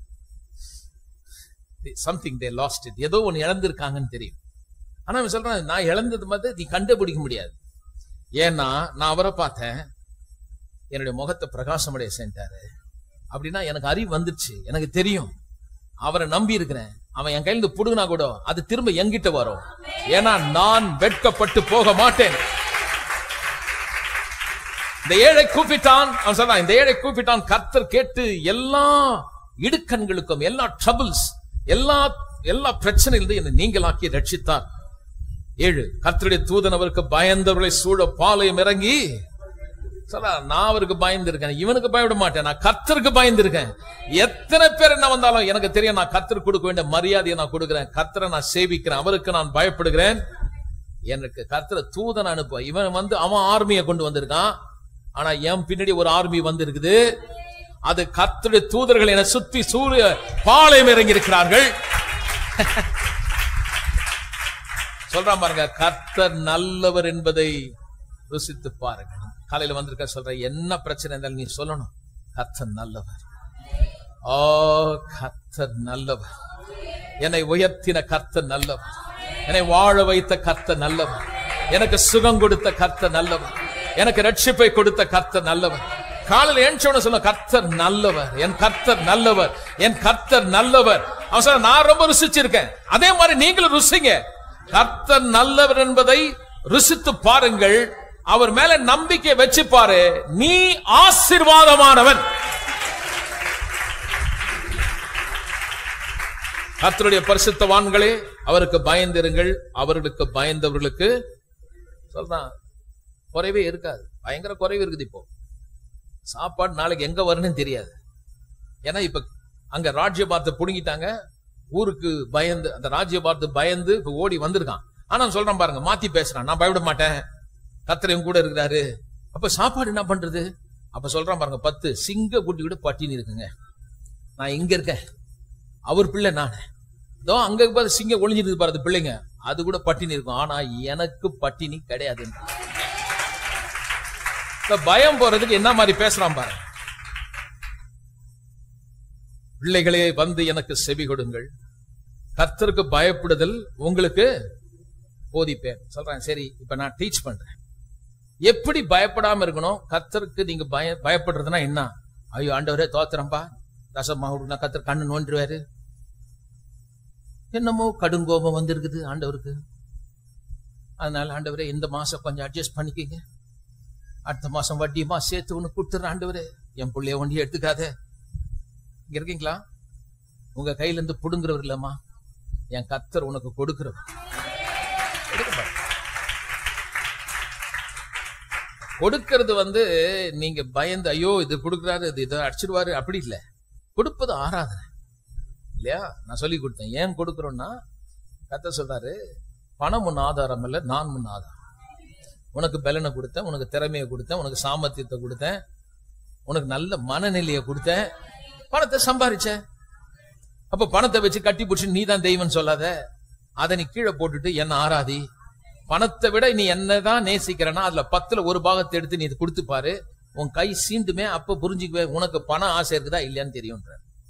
சம்திங் தே லாஸ்ட் இட் ஏதோ ஒன்னு இழந்திருக்காங்கன்னு தெரியும் ஆனா அவன் சொல்றான் நான் இழந்தது மாதிரி நீ கண்டுபிடிக்க முடியாது ஏன்னா நான் அவரை பார்த்தேன் என்னுடைய முகத்தை பிரகாசமடைய செஞ்சாரு அப்படின்னா எனக்கு அறிவு வந்துருச்சு எனக்கு தெரியும் அவரை நம்பி இருக்கிறேன் அவன் என் கையில இருந்து புடுங்கினா கூட அது திரும்ப என்கிட்ட வரும் ஏன்னா நான் வெட்கப்பட்டு போக மாட்டேன் இந்த ஏழை கூப்பிட்டான் அவன் சொல்றான் இந்த ஏழை கூப்பிட்டான் கர்த்தர் கேட்டு எல்லா இடுக்கண்களுக்கும் எல்லா ட்ரபிள்ஸ் எல்லா எல்லா பிரச்சனையிலிருந்து என்னை நீங்களாக்கி ரட்சித்தார் ஏழு கர்த்தருடைய தூதன் அவருக்கு பயந்தவர்களை சூழ பாளையம் இறங்கி சொல்றா நான் அவருக்கு பயந்திருக்கேன் இவனுக்கு பயப்பட மாட்டேன் நான் கர்த்தருக்கு பயந்திருக்கேன் எத்தனை பேர் என்ன வந்தாலும் எனக்கு தெரியும் நான் கர்த்தருக்கு கொடுக்க வேண்டிய மரியாதையை நான் கொடுக்கிறேன் கர்த்தரை நான் சேவிக்கிறேன் அவருக்கு நான் பயப்படுகிறேன் எனக்கு கர்த்தரை தூதன் அனுப்ப இவன் வந்து அவன் ஆர்மியை கொண்டு வந்திருக்கான் ஆனா என் பின்னாடி ஒரு ஆர்மி வந்து இருக்குது அது கர்த்தருடைய தூதர்கள் என சுத்தி சூரிய பாளையம் இறங்கி இருக்கிறார்கள் சொல்றான் பாருங்க கர்த்தர் நல்லவர் என்பதை ருசித்து பாருங்க காலையில வந்திருக்க சொல்ற என்ன பிரச்சனை இருந்தாலும் நீ சொல்லணும் கர்த்தர் நல்லவர் ஓ கர்த்தர் நல்லவர் என்னை உயர்த்தின கர்த்தர் நல்லவர் என்னை வாழ வைத்த கர்த்தர் நல்லவர் எனக்கு சுகம் கொடுத்த கர்த்தர் நல்லவர் எனக்கு ரட்சிப்பை கொடுத்த கர்த்தர் நல்லவர் காலையில் ஏஞ்சோன்னு சொன்ன கர்த்தர் நல்லவர் என் கர்த்தர் நல்லவர் என் கர்த்தர் நல்லவர் அவன் சொல்ல நான் ரொம்ப ருசிச்சிருக்கேன் அதே மாதிரி நீங்களும் ருசிங்க கர்த்தர் நல்லவர் என்பதை ருசித்து பாருங்கள் அவர் மேல நம்பிக்கை வச்சு பாரு நீ ஆசிர்வாதமானவன் கர்த்தருடைய பரிசுத்தவான்களே அவருக்கு பயந்திருங்கள் அவர்களுக்கு பயந்தவர்களுக்கு சொல்றான் குறைவே இருக்காது பயங்கர குறைவு இருக்குது இப்போ சாப்பாடு நாளைக்கு எங்க வரும்னு தெரியாது ஏன்னா இப்ப அங்க ராஜ்ய பார்த்து புடுங்கிட்டாங்க ஊருக்கு பயந்து அந்த ராஜ்ய பார்த்து பயந்து இப்ப ஓடி வந்திருக்கான் ஆனா சொல்றான் பாருங்க மாத்தி பேசுறான் நான் பயப்பட மாட்டேன் கத்தர் என் கூட இருக்கிறாரு அப்ப சாப்பாடு என்ன பண்றது அப்ப சொல்றான் பாருங்க பத்து சிங்க குட்டி கூட பட்டினி இருக்குங்க நான் இங்க இருக்கேன் அவர் பிள்ளை நான் இதோ அங்க பார்த்து சிங்கம் ஒளிஞ்சிருக்கு பாரு அது பிள்ளைங்க அது கூட பட்டினி இருக்கும் ஆனா எனக்கு பட்டினி கிடையாது இந்த பயம் போறதுக்கு என்ன மாதிரி பேசுறான் பாரு பிள்ளைகளே வந்து எனக்கு செவி கொடுங்கள் கர்த்தருக்கு பயப்படுதல் உங்களுக்கு போதிப்பேன் சொல்றேன் சரி இப்ப நான் டீச் பண்றேன் எப்படி பயப்படாம இருக்கணும் கர்த்தருக்கு நீங்க பய பயப்படுறதுன்னா என்ன ஐயோ ஆண்டவரே தோத்துறம்பா ரசமா நான் கர்த்தர் கண்ணு நோண்டுவாரு என்னமோ கடுங்கோபம் வந்திருக்குது ஆண்டவருக்கு அதனால ஆண்டவரே இந்த மாசம் கொஞ்சம் அட்ஜஸ்ட் பண்ணிக்கங்க அடுத்த மாசம் வட்டியுமா சேர்த்து ஒண்ணு கொடுத்துற ஆண்டவரே என் பிள்ளைய ஒண்டி எடுத்துக்காத இங்க இருக்கீங்களா உங்க கையில இருந்து புடுங்குறவர் இல்லம்மா என் கத்தர் உனக்கு கொடுக்கிறவர் கொடுக்க பாரு. கொடுக்கிறது வந்து நீங்க பயந்து ஐயோ இது கொடுக்குறாரு இது இதை அடிச்சிடுவாரு அப்படி இல்லை கொடுப்பது ஆராதனை இல்லையா நான் சொல்லி கொடுத்தேன் ஏன் கொடுக்குறோம்னா கத்த சொல்றாரு பணம் முன் ஆதாரம் இல்லை நான் முன் ஆதாரம் உனக்கு பலனை கொடுத்தேன் உனக்கு திறமையை கொடுத்தேன் உனக்கு சாமர்த்தியத்தை கொடுத்தேன் உனக்கு நல்ல மனநிலையை கொடுத்தேன் பணத்தை சம்பாரிச்ச அப்ப பணத்தை வச்சு கட்டி பிடிச்சி நீ தான் தெய்வம் சொல்லாத அதை நீ கீழே போட்டுட்டு என்ன ஆராதி பணத்தை விட நீ என்னதான் நேசிக்கிறனா அதுல பத்துல ஒரு பாகத்தை எடுத்து நீ இது கொடுத்து பாரு உன் கை சீண்டுமே அப்ப புரிஞ்சுக்குவே உனக்கு பண ஆசை இருக்குதா இல்லையான்னு தெரியும்ன்ற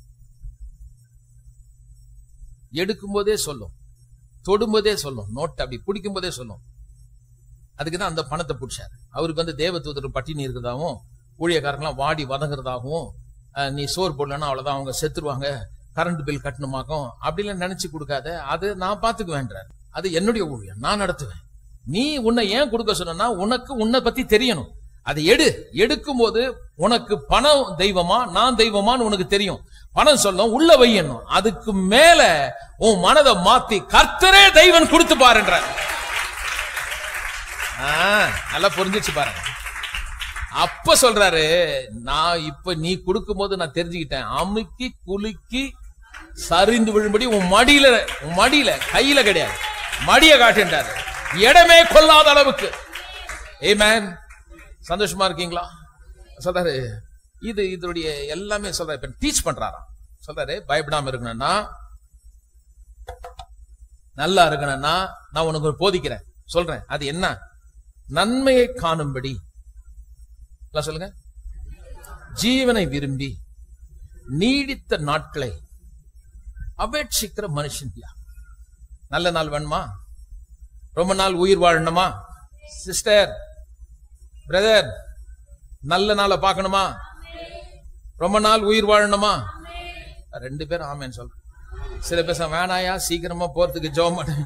எடுக்கும் போதே சொல்லும் தொடும்போதே சொல்லும் நோட்டை அப்படி பிடிக்கும் போதே சொல்லும் அதுக்குதான் அந்த பணத்தை பிடிச்சாரு அவருக்கு வந்து தேவதூதர் பட்டினி இருக்கிறதாவும் ஊழியக்காரங்களாம் வாடி வதங்குறதாகவும் அஹ், நீ சோறு போடலன்னா அவ்வளவுதான் அவங்க செத்துருவாங்க கரண்ட் பில் கட்டணுமாக்கும் அப்படிலாம் நினைச்சு கொடுக்காத அது நான் பாத்துக்குவேன்றார் அது என்னுடைய ஊழியம் நான் நடத்துவேன் நீ உன்னை ஏன் கொடுக்க சொன்னா உனக்கு உன்னை பத்தி தெரியணும் அதை எடு எடுக்கும் போது உனக்கு பணம் தெய்வமா நான் தெய்வமான்னு உனக்கு தெரியும் பணம் சொல்லும் உள்ள வையணும் அதுக்கு மேல உன் மனதை மாத்தி கர்த்தரே தெய்வன் கொடுத்து பாருன்ற ஆ, நல்லா புரிஞ்சிச்சு பாருங்க அப்ப சொல்றாரு நான் இப்ப நீ கொடுக்கும் போது நான் தெரிஞ்சுக்கிட்டேன் அமுக்கி குலுக்கி சரிந்து விழும்படி உன் மடியில உன் மடியில கையில கிடையாது மடிய காட்டுன்றாரு இடமே கொள்ளாத அளவுக்கு ஏமேன் சந்தோஷமா இருக்கீங்களா சொல்றாரு இது இதனுடைய எல்லாமே சொல்றாரு இப்ப டீச் பண்றாராம் சொல்றாரு பயப்படாம இருக்கணும்னா நல்லா இருக்கணும்னா நான் உனக்கு ஒரு போதிக்கிறேன் சொல்றேன் அது என்ன நன்மையை காணும்படி எல்லாம் சொல்லுங்க ஜீவனை விரும்பி நீடித்த நாட்களை அபேட்சிக்கிற மனுஷன் யார் நல்ல நாள் வேணுமா ரொம்ப நாள் உயிர் வாழணுமா சிஸ்டர் பிரதர் நல்ல நாளை பார்க்கணுமா ரொம்ப நாள் உயிர் வாழணுமா ரெண்டு பேரும் ஆமேன்னு சொல்றேன் சில பேர் சொல்ல, வேணாயா சீக்கிரமா போறதுக்கு ஜெபம் பண்ணு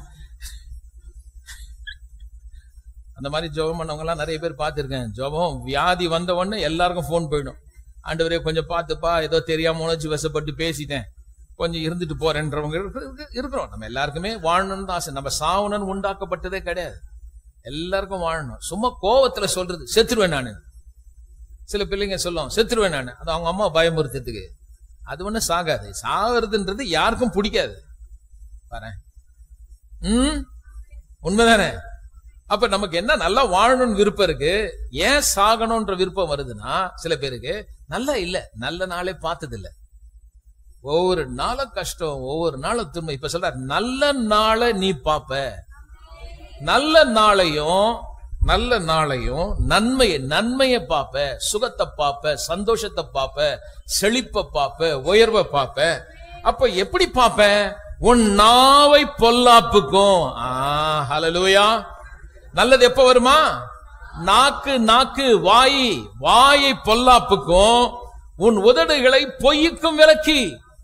அந்த மாதிரி ஜெபம் பண்ணவங்க எல்லாம் நிறைய பேர் பார்த்திருக்கேன் ஜெபம் வியாதி வந்த உடனே எல்லாருக்கும் ஃபோன் போயிடும் ஆண்டவரே கொஞ்சம் பார்த்துப்பா ஏதோ தெரியாம உணர்ச்சி வசப்பட்டு பேசிட்டேன் கொஞ்சம் இருந்துட்டு போறேன்றவங்க இருக்கு- இருக்கு- இருக்கிறோம் நம்ம எல்லாருக்குமே வாழணும்னு தான் ஆசை நம்ம சாவணும்னு உண்டாக்கப்பட்டதே கிடையாது எல்லாருக்கும் வாழணும் சும்மா கோவத்துல சொல்றது செத்துருவேன் நானு சில பிள்ளைங்க சொல்லும் செத்துருவேன் நானு அது அவங்க அம்மா பயமுறுத்ததுக்கு அது ஒண்ணு சாகாது சாகிறதுன்றது யாருக்கும் பிடிக்காது பாரு ம் உண்மைதானே அப்ப நமக்கு என்ன நல்லா வாழணும்னு விருப்பம் இருக்கு ஏன் சாகணும்ன்ற விருப்பம் வருதுன்னா சில பேருக்கு நல்லா இல்ல நல்ல நாளே பார்த்தது இல்ல ஒவ்வொரு நாளும் கஷ்டம் ஒவ்வொரு நாளும் துன்பம் இப்ப சொல்ற நல்ல நாளை நீ பாப்ப நல்ல நாளையும் நல்ல நாளையும் நன்மையை நன்மையை பாப்ப சுகத்தை பாப்ப சந்தோஷத்தை பாப்ப செழிப்பை பாப்ப உயர்வை பாப்ப அப்ப எப்படி பாப்ப உன் நாவை பொல்லாப்புக்கும் ஆ ஹalleluya நல்லது எப்ப வருமா நாக்கு நாக்கு வாய் வாயை பொல்லாப்புக்கும் உன் உதடுகளை பொய்யுக்கும் விலக்கி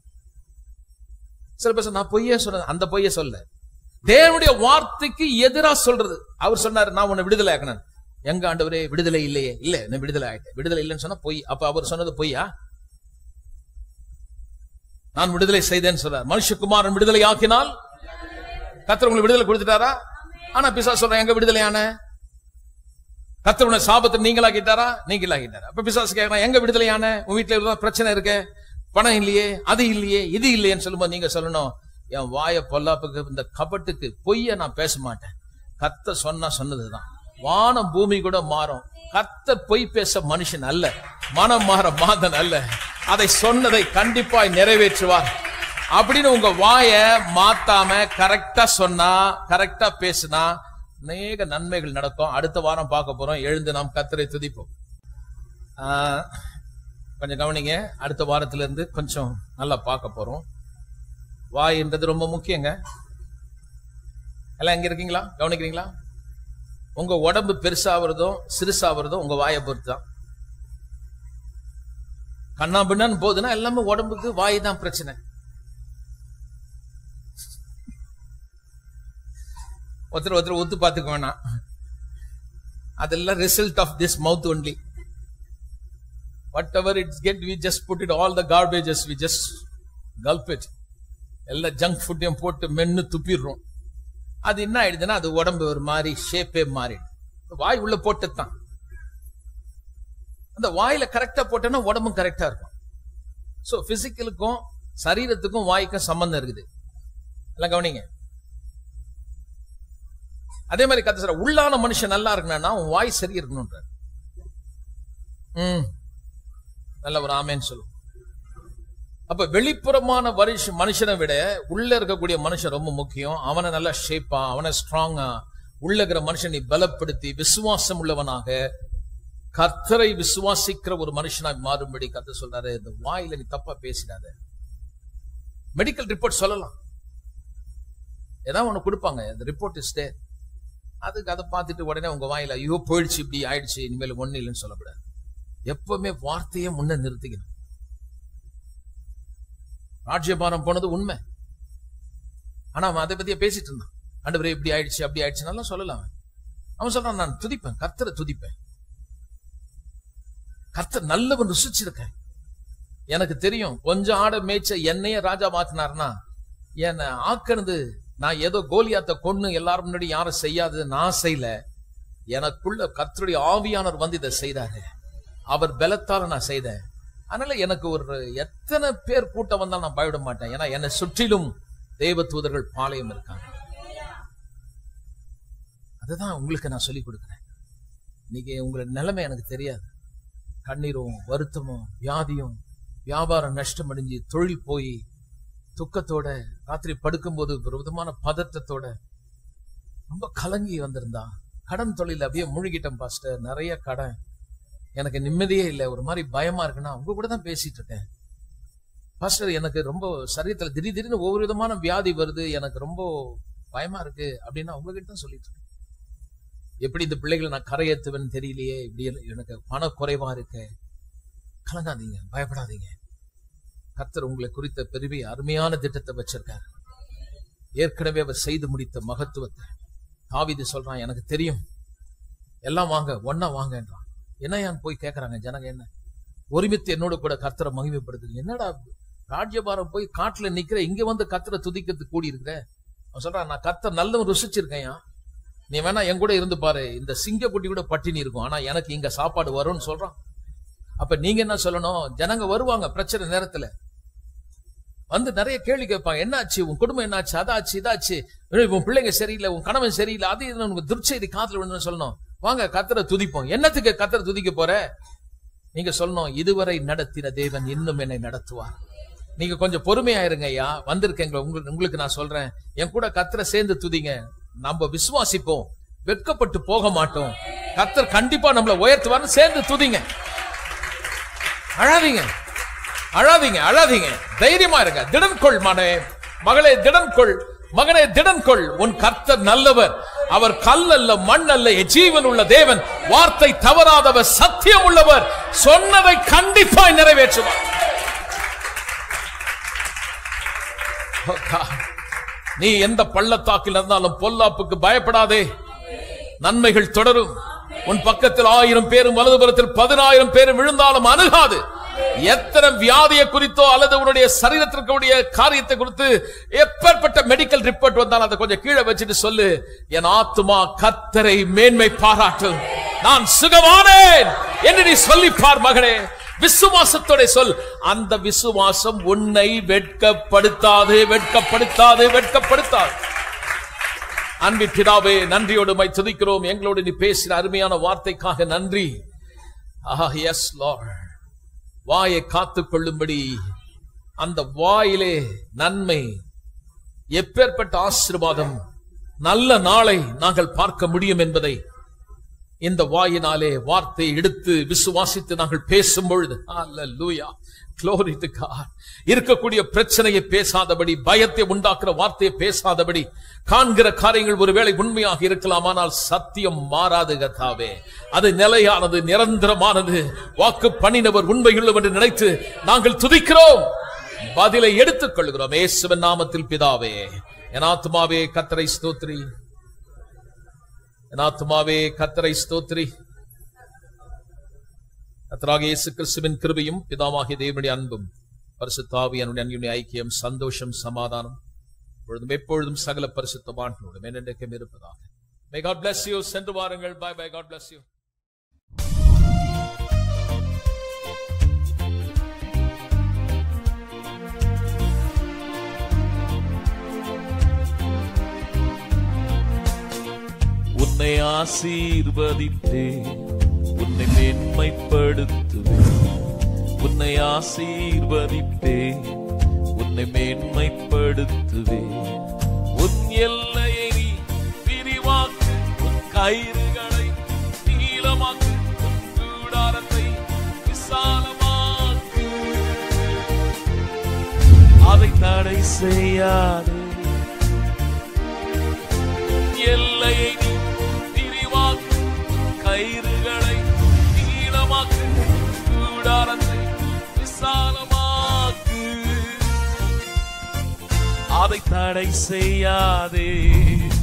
சில பேர் சொன்னா, நான் பொய்யே சொல்றேன் அந்த பொய்ய சொல்ல தேவனுடைய வார்த்தைக்கு எதிரா சொல்றது அவர் சொன்னாரு நான் உன்னை விடுதலை ஆக்கணும் எங்க ஆண்டவரே விடுதலை இல்லையே இல்ல நான் விடுதலை ஆயிட்டேன் விடுதலை இல்லைன்னு சொன்னா பொய் அப்ப அவர் சொன்னது பொய்யா நான் விடுதலை செய்தேன்னு சொல்றார் மனுஷகுமாரன் விடுதலை ஆக்கினால் கத்தர் உங்களுக்கு விடுதலை கொடுத்துட்டாரா ஆனா பிசா சொல்றேன் எங்க விடுதலையான கத்தர் உன்னை சாபத்தை நீங்களாக்கிட்டாரா நீங்களாக்கிட்டாரா அப்ப பிசாசு கேட்கறான் எங்க விடுதலையான உன் வீட்டுல இவ்வளவு பிரச்சனை இருக்க பணம் இல்லையே அது இல்லையே இது இல்லையேன்னு சொல்லும்போது நீங்க சொல்லணும் என் வாய பொல்லாப்புக்கு இந்த கபட்டுக்கு பொய்ய நான் பேச மாட்டேன் கத்த சொன்னா சொன்னதுதான் வானம் பூமி கூட மாறும் கர்த்தர் பொய் பேச மனுஷன் அல்ல மனம் மாற மாதன் அல்ல அதை சொன்னதை கண்டிப்பாய் நிறைவேற்றுவார் அப்படின்னு உங்க வாய மாத்தாம கரெக்டா சொன்னா கரெக்டா பேசினா அநேக நன்மைகள் நடக்கும் அடுத்த வாரம் பார்க்க போறோம் எழுந்து நாம் கத்தரை துதிப்போம் ஆஹ், கொஞ்சம் கவனிங்க அடுத்த வாரத்துல இருந்து கொஞ்சம் நல்லா பார்க்க போறோம் வாய்ன்றது ரொம்ப முக்கியங்க எல்லாம் எங்க இருக்கீங்களா கவனிக்கிறீங்களா உங்க உடம்பு பெருசாகிறதும் சிறுசாகிறதும் உங்க வாயை பொறுத்து தான் கண்ணா பின்னான்னு போகுதுன்னா எல்லாமே உடம்புக்கு வாய் தான் பிரச்சனை ஒருத்தர் ஒருத்தர் ஒத்து பார்த்துக்க வேணாம் அதெல்லாம் result of this mouth only whatever it's get we just put it all the garbages we just gulp it எல்லா ஜங்க் ஃபுட்டையும் போட்டு மென்னு துப்பிடுறோம் அது என்ன ஆயிடுதுன்னா அது உடம்பு ஒரு மாதிரி ஷேப்பே மாறிடுது வாய் உள்ள போட்டுத்தான் அந்த வாயில கரெக்டா போட்டோன்னா உடம்பும் கரெக்டா இருக்கும் சோ பிசிக்கலுக்கும் சரீரத்துக்கும் வாய்க்கும் சம்பந்தம் இருக்குது எல்லாம் கவனிங்க அதே மாதிரி கத்த சொல்ற உள்ளான மனுஷன் நல்லா இருக்கணும்னா உன் வாய் சரி இருக்கணும்ன்ற ம் நல்ல ஒரு ஆமேன்னு சொல்லும் அப்ப வெளிப்புறமான வருஷ மனுஷனை விட உள்ள இருக்கக்கூடிய மனுஷன் ரொம்ப முக்கியம் அவனை நல்லா ஷேப்பா அவனை ஸ்ட்ராங்கா உள்ள இருக்கிற மனுஷனை நீ பலப்படுத்தி விசுவாசம் உள்ளவனாக கர்த்தரை விசுவாசிக்கிற ஒரு மனுஷனாய் மாறும்படி கத்த சொல்றாரு இந்த வாயில நீ தப்பா பேசிடாத மெடிக்கல் ரிப்போர்ட் சொல்லலாம் ஏதாவது ஒண்ணு கொடுப்பாங்க இந்த ரிப்போர்ட் இஸ் தேர் அதுக்கு அதை பார்த்துட்டு உடனே உங்க வாயில ஐயோ போயிடுச்சு இப்படி ஆயிடுச்சு இனிமேல் ஒண்ணு இல்லைன்னு சொல்லக்கூடாது எப்பவுமே வார்த்தையை முன்ன நிறுத்திக்கணும் ராஜ்யபாரம் போனது உண்மை ஆனா அவன் அதை பத்தியே பேசிட்டு இருந்தான் ஆண்டவரே இப்படி ஆயிடுச்சு அப்படி ஆயிடுச்சு நல்லா சொல்லலாம் அவன். அவன் சொல்றான் நான் துதிப்பேன் கர்த்தரை துதிப்பேன் கர்த்தர் நல்லவன் ருசிச்சிருக்கேன் எனக்கு தெரியும் கொஞ்சம் ஆட மேய்ச்ச என்னையே ராஜா மாத்தினார்னா என்னை ஆக்கினது நான் ஏதோ கோலியாத்த கொன்னு எல்லாரும் முன்னாடி யாரும் செய்யாதது நான் செய்யல எனக்குள்ள கர்த்தருடைய ஆவியானவர் வந்து இதை செய்தாரு அவர் பலத்தால நான் செய்தேன் அதனால எனக்கு ஒரு எத்தனை பேர் கூட்டம் வந்தாலும் நான் பயப்பட மாட்டேன் ஏன்னா என்னை சுற்றிலும் தேவ தூதர்கள் பாளையம் இருக்காங்க அதுதான் உங்களுக்கு நான் சொல்லி கொடுக்குறேன் இன்னைக்கு உங்களோட நிலைமை எனக்கு தெரியாது கண்ணீரும் வருத்தமும் வியாதியும் வியாபாரம் நஷ்டம் அடைஞ்சு தொழில் போய் துக்கத்தோட ராத்திரி படுக்கும்போது ஒரு விதமான பதட்டத்தோட ரொம்ப கலங்கி வந்திருந்தா கடன் தொழில் அப்படியே முழுகிட்டேன் பாஸ்டர் நிறைய கடன் எனக்கு நிம்மதியே இல்லை ஒரு மாதிரி பயமா இருக்குன்னா உங்க கூட தான் பேசிட்டு இருக்கேன் பாஸ்டர் எனக்கு ரொம்ப சரீரத்துல திடீர் திடீர்னு ஒவ்வொரு விதமான வியாதி வருது எனக்கு ரொம்ப பயமா இருக்கு அப்படின்னா உங்ககிட்ட தான் சொல்லிட்டு இருக்கேன் எப்படி இந்த பிள்ளைகளை நான் கரையேத்துவேன்னு தெரியலையே இப்படி எல்லாம் எனக்கு பண குறைவா இருக்கு கலங்காதீங்க பயப்படாதீங்க கர்த்தர் உங்களை குறித்த பெருமை அருமையான திட்டத்தை வச்சிருக்காரு ஏற்கனவே அவர் செய்து முடித்த மகத்துவத்தை தாவீது சொல்றான் எனக்கு தெரியும் எல்லாம் வாங்க ஒன்னா வாங்கன்றான் என்ன ஏன் போய் கேட்கறாங்க ஜனங்க என்ன ஒருமித்து என்னோட கூட கர்த்தரை மகிமைப்படுத்துங்க என்னடா ராஜ்யபாரம் போய் காட்டுல நிக்கிற இங்க வந்து கர்த்தரை துதிக்கிறதுக்கு கூடி இருக்கிற அவன் சொல்றான் நான் கர்த்தர் நல்லவன் ருசிச்சிருக்கேன் நீ வேணா என் கூட இருந்து பாரு இந்த சிங்கக்குட்டி கூட பட்டினி இருக்கும் ஆனா எனக்கு இங்க சாப்பாடு வரும்னு சொல்றான் அப்ப நீங்க என்ன சொல்லணும் ஜனங்க வருவாங்க பிரச்சனை நேரத்துல வந்து நிறைய கேள்வி கேட்பாங்க என்னாச்சு உன் குடும்பம் என்னாச்சு அதாச்சு இதாச்சு ஏய், உன் பிள்ளைங்க சரியில்லை உன் கணவன் சரியில்லை அது இதுன்னு உனக்கு துர்ச்செய்தி காத்துல விழுந்து சொல்லணும் வாங்க கத்தரை துதிப்போம் என்னத்துக்கு கத்தரை துதிக்க போற நீங்க சொல்லணும் இதுவரை நடத்தின தேவன் இன்னும் என்னை நடத்துவார் நீங்க கொஞ்சம் பொறுமையா இருங்க ஐயா வந்திருக்கேங்க உங்களுக்கு உங்களுக்கு நான் சொல்றேன் என் கூட கத்தரை சேர்ந்து துதிங்க நம்ம விசுவாசிப்போம் வெட்கப்பட்டு போக மாட்டோம் கத்தர் கண்டிப்பா நம்மளை உயர்த்துவார்னு சேர்ந்து துதிங்க அழாதீங்க அழாதீங்க அழாதீங்க தைரியமா இருங்க திடன் கொள் மகனே மகளே திடன் கொள் மகனே திடன் கொள் உன் கர்த்தர் நல்லவர் அவர் கல் அல்ல மண் அல்ல ஜீவன் உள்ள தேவன் வார்த்தை தவறாதவர் சத்தியம் உள்ளவர் சொன்னதை கண்டிப்பாய் நிறைவேற்றுவார் Oh God. நீ எந்த பள்ளத்தாக்கில் இருந்தாலும் பொல்லாப்புக்கு பயப்படாதே நன்மைகள் தொடரும் உன் பக்கத்தில் ஆயிரம் பேரும் வலதுபுறத்தில் பதினாயிரம் பேரும் விழுந்தாலும் அணுகாது எத்தனை வியாதியை குறித்தோ அல்லது உன்னுடைய சரீரத்திற்கு உடைய காரியத்தை குறித்து எப்பேற்பட்ட மெடிக்கல் ரிப்போர்ட் வந்தாலும் அதை கொஞ்சம் கீழே வச்சுட்டு சொல்லு என் ஆத்துமா கத்தரை மேன்மை பாராட்டும் நான் சுகமானேன் என்று நீ சொல்லிப்பார் மகனே விசுவாசத்தோட சொல் அந்த விசுவாசம் உன்னை வெட்கப்படுத்தாது வெட்கப்படுத்தாது வெட்கப்படுத்தாது அன்பின் பிதாவே நன்றியோடு மை துதிக்கிறோம் எங்களோடு நீ பேசின அருமையான வார்த்தைக்காக நன்றி ஆஹா எஸ் லார்ட் வாயை காத்துக் கொள்ளும்படி அந்த வாயிலே நன்மை எப்பேற்பட்ட ஆசீர்வாதம் நல்ல நாளை நாங்கள் பார்க்க முடியும் என்பதை இந்த வாயினாலே வார்த்தை எடுத்து விசுவாசித்து நாங்கள் பேசும் பொழுது அல்லேலூயா Glory to God. இருக்கக்கூடிய பிரச்சனையை பேசாதபடி பயத்தை உண்டாக்குற வார்த்தையை பேசாதபடி காண்கிற காரியங்கள் ஒருவேளை உண்மையாக இருக்கலாம் ஆனால் சத்தியம் மாறாது கத்தாவே அது நிலையானது நிரந்தரமானது வாக்கு பண்ணினவர் உண்மையுள்ளவர் என்று நினைத்து நாங்கள் துதிக்கிறோம் பதிலை எடுத்துக் கொள்கிறோம் இயேசுவின் நாமத்தில் பிதாவே என் ஆத்துமாவே கத்தரை ஸ்தோத்ரி என் ஆத்துமாவே கத்தரை ஸ்தோத்ரி கத்தராக இயேசு கிறிஸ்துவின் கிருபையும் பிதாவாகிய தேவனுடைய அன்பும் பரிசுத்தாவியனுடைய அன்பினுடைய ஐக்கியம் சந்தோஷம் சமாதானம் பொழுதும் எப்பொழுதும் சகல பரிசுத்தமானோடும் என்னென்றைக்கும் இருப்பதாக மே காட் bless you சென்று வாருங்கள் bye bye God bless you உன்னை ஆசீர்வதித்தேன் உன்னை மேன்மைப்படுத்துவேன் உன்னை ஆசீர்வதிப்பேன் உன்னை மேன்மைப்படுத்துவேன் உன் எல்லையை நீ விரிவாக்கு உன் கயிறுகளை நீளமாக்கு உன் கூடாரத்தை விசாலமாக்கு அதை தடை செய்யாதே எல்லையை நீ விரிவாக்கு கயிறுகளை நீளமாக்கு கூடாரத்தை விசாலமாக்கு அதை தடை செய்யாதே